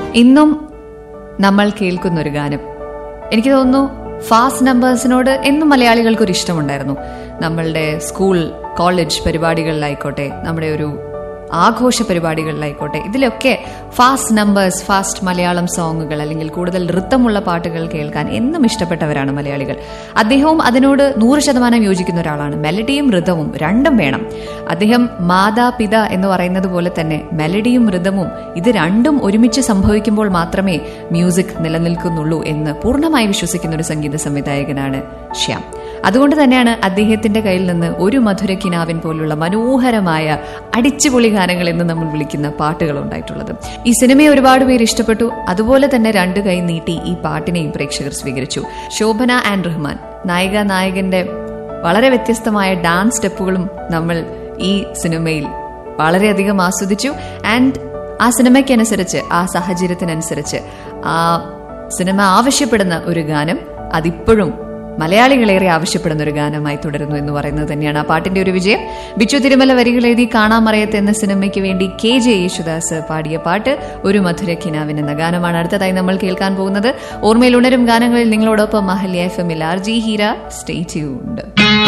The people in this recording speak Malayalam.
ഇന്നും നമ്മൾ കേൾക്കുന്ന ഒരു ഗാനം എനിക്ക് തോന്നുന്നു ഫാസ്റ്റ് നമ്പേഴ്സിനോട് എന്നും മലയാളികൾക്ക് ഒരു ഇഷ്ടമുണ്ടായിരുന്നു നമ്മളുടെ സ്കൂൾ കോളേജ് പരിപാടികളിലായിക്കോട്ടെ നമ്മുടെ ഒരു ആഘോഷ പരിപാടികളിലായിക്കോട്ടെ ഇതിലൊക്കെ ഫാസ്റ്റ് നമ്പേഴ്സ് ഫാസ്റ്റ് മലയാളം സോങ്ങുകൾ അല്ലെങ്കിൽ കൂടുതൽ നൃത്തമുള്ള പാട്ടുകൾ കേൾക്കാൻ എന്നും ഇഷ്ടപ്പെട്ടവരാണ് മലയാളികൾ അദ്ദേഹവും അതിനോട് നൂറ് ശതമാനം യോജിക്കുന്ന ഒരാളാണ് മെലഡിയും ഋതവും രണ്ടും വേണം അദ്ദേഹം മാതാപിത എന്ന് പറയുന്നത് പോലെ തന്നെ മെലഡിയും ഋതമും ഇത് രണ്ടും ഒരുമിച്ച് സംഭവിക്കുമ്പോൾ മാത്രമേ മ്യൂസിക് നിലനിൽക്കുന്നുള്ളൂ എന്ന് പൂർണ്ണമായി വിശ്വസിക്കുന്ന ഒരു സംഗീത സംവിധായകനാണ് ശ്യാം അതുകൊണ്ട് തന്നെയാണ് അദ്ദേഹത്തിന്റെ കയ്യിൽ നിന്ന് ഒരു മധുര കിനാവിൻ പോലുള്ള മനോഹരമായ അടിച്ചുപൊളി ഗാനങ്ങൾ എന്ന് നമ്മൾ വിളിക്കുന്ന പാട്ടുകൾ ഉണ്ടായിട്ടുള്ളത് ഈ സിനിമയെ ഒരുപാട് പേര് ഇഷ്ടപ്പെട്ടു അതുപോലെ തന്നെ രണ്ട് കൈ നീട്ടി ഈ പാട്ടിനെയും പ്രേക്ഷകർ സ്വീകരിച്ചു ശോഭന ആൻഡ് റഹ്മാൻ നായിക നായകന്റെ വളരെ വ്യത്യസ്തമായ ഡാൻസ് സ്റ്റെപ്പുകളും നമ്മൾ ഈ സിനിമയിൽ വളരെയധികം ആസ്വദിച്ചു ആൻഡ് ആ സിനിമയ്ക്കനുസരിച്ച് ആ സാഹചര്യത്തിനനുസരിച്ച് ആ സിനിമ ആവശ്യപ്പെടുന്ന ഒരു ഗാനം അതിപ്പോഴും മലയാളികളേറെ ആവശ്യപ്പെടുന്ന ഒരു ഗാനമായി തുടരുന്നു എന്ന് പറയുന്നത് തന്നെയാണ് ആ പാട്ടിന്റെ ഒരു വിജയം ബിച്ചു തിരുമല വരികൾ എഴുതി കാണാമറയത്ത് എന്ന സിനിമയ്ക്ക് വേണ്ടി കെ ജെ യേശുദാസ് പാടിയ പാട്ട് ഒരു മധുര കിനാവിൻ എന്ന ഗാനമാണ് അടുത്തതായി നമ്മൾ കേൾക്കാൻ പോകുന്നത് ഓർമ്മയിൽ ഉണരും ഗാനങ്ങളിൽ നിങ്ങളോടൊപ്പം മഹല്യ എഫ് എമ്മിൽ R G Heera stay tuned